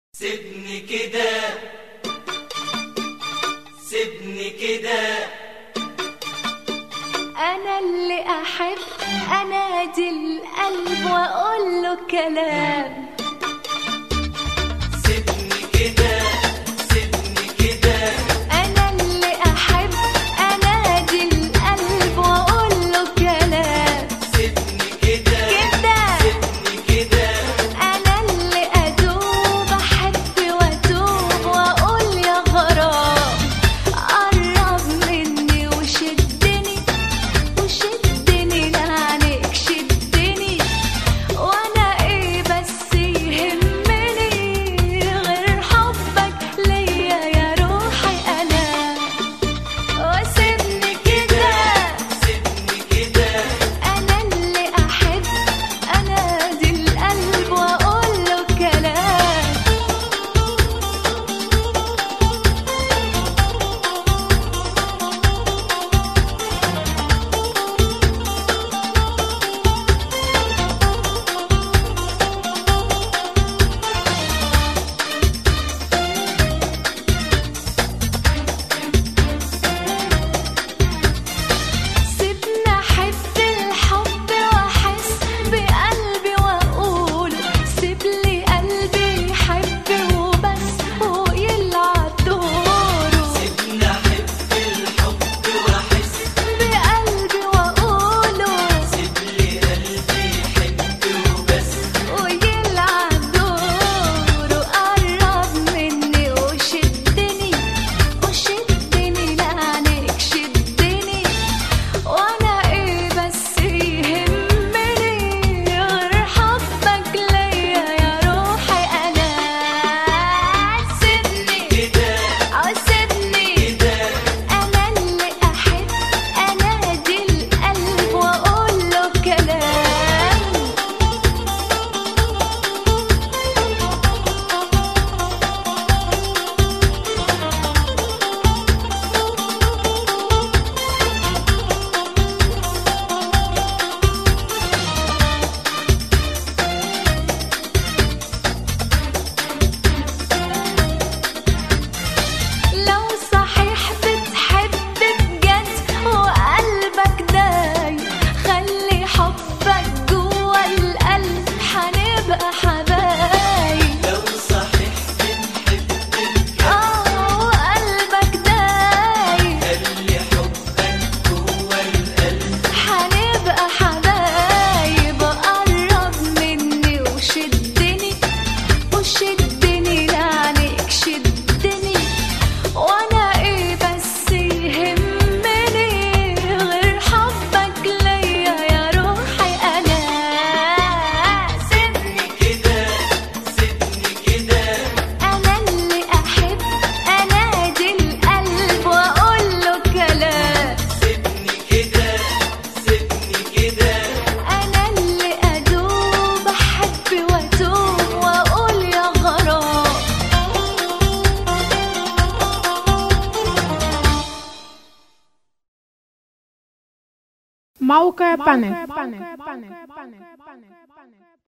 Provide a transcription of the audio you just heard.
سيبني كده سيبني كده انا اللي احب انادي القلب واقول له كلام سيبني كده سيبني كده انا اللي احب انادي القلب واقول له كلام سيبني كده كده سيبني كده انا اللي ادوب احب واتوب واقول يا غرام قرب مني وشدني وشدني لعنك شدني وانا ايه بس يهمني غير حبك ليا يا روحي انا وسيبني كده سيبني كده انا اللي احب انادي القلب واقول له كلام سيبني احب الحب واحس بقلبي واقول سيب لي قلبي يحب وبس ويلعب دوره سيبني احب الحب واحس بقلبي واقوله سيب لي قلبي يحب وبس ويلعب دوره قرب مني وشدني وشدني لعنك شدني وانا ايه بس يهمني غير حبك ليا يا روحي انا سيبني كده او سيبني كده انا اللي احب انادي القلب واقول له كلام لو صحيح بتحب بجد وقلبك دايب خلي حبك جوا القلب حنبقى حبايب لو صحيح بنحب بجد اه وقلبك دايب خلي حبك جوا القلب حنبقى حبايب قرب مني وشدني وشدني لعنك شدني وانا ايه بس يهمني غير حبك ليا يا روحي انا سيبني كده سيبني كده انا اللي احب انادي القلب واقول له كلام سيبني كده سيبني كده انا اللي ادوب احب واتوب واقول يا غرام موقع بانل